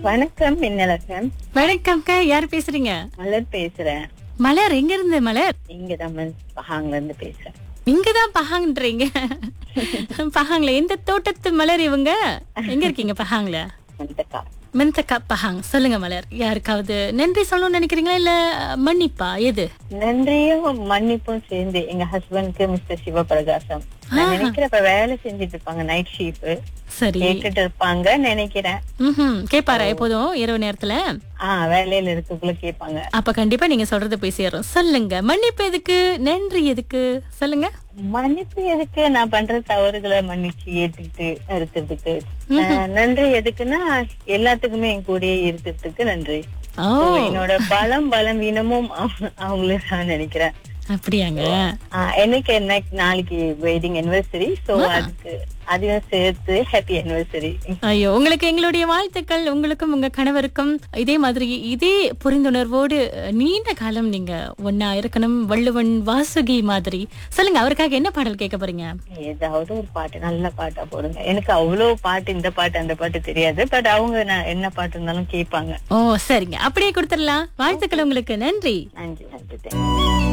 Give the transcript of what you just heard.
வணக்கம் மின்னலக்கம் வணக்கம்க்கா யார் பேசுறீங்க மலர் பேசுறேன் மலர் எங்க இருந்து மலர் இங்க தான் பஹாங்ல இருந்து பேசுறேன் இங்கதான் பஹாங்கன்றீங்க பஹாங்ல எந்த தோட்டத்து மலர் இவங்க எங்க இருக்கீங்க பஹாங்ல வந்தக்கா மெந்தக்கா பஹாங் சொல்லுங்க மலர் யாருக்காவது நன்றி சொல்லணும்னு நினைக்கிறீங்களா இல்ல மன்னிப்பா எது நன்றியும் மன்னிப்பும் சேர்ந்து எங்க ஹஸ்பண்ட்க்கு மிஸ்டர் சிவபிரகாசம் நான் நினைக்கிறேன் இப்ப வேலை செஞ்சுட்டு இருப்பாங்க நைட் ஷீப் சரி கேட்டுட்டு இருப்பாங்க நினைக்கிறேன் ம்ஹும். கேப்பாரா எப்போதும் இரவு நேரத்துல ஆஹ் வேலையில இருக்கக்குள்ள கேட்பாங்க அப்ப கண்டிப்பா நீங்க சொல்றது போய் சேரும் சொல்லுங்க மன்னிப்பு எதுக்கு நன்றி எதுக்கு சொல்லுங்க மன்னிப்பு எதுக்கு நான் பண்ற தவறுகளை மன்னிச்சு ஏத்துக்கிட்டு இருக்கிறதுக்கு ஆஹ் நன்றி எதுக்குன்னா எல்லாத்துக்குமே என் கூடயே இருக்கிறதுக்கு நன்றி ஓ So, என்னோட பலம் பலம் வீனமும் அவங்களுக்கு நான் நினைக்கிறேன் அப்படியாங்க ஆஹ் எனக்கு என்ன நாளைக்கு வெட்டிங் anniversary சோ அதுக்கு அதையும் சேர்த்து ஹாப்பி anniversary ஐயோ உங்களுக்கு எங்களுடைய வாழ்த்துக்கள் உங்களுக்கும் உங்க கணவருக்கும் இதே மாதிரி இதே புரிந்துணர்வோடு நீண்ட காலம் நீங்க ஒன்னா இருக்கணும் வள்ளுவன் வாசுகி மாதிரி சொல்லுங்க அவருக்காக என்ன பாடல் கேட்க போறீங்க ஏதாவது ஒரு பாட்டு நல்ல பாட்டா போடுங்க எனக்கு அவ்வளவு பாட்டு இந்த பாட்டு அந்த பாட்டு தெரியாது பட் அவங்க நான் என்ன பாட்டு இருந்தாலும் கேட்பாங்க ஓ சரிங்க அப்படியே கொடுத்துடலாம் வாழ்த்துக்கள் உங்களுக்கு நன்றி நன்றி நன்றி thank you.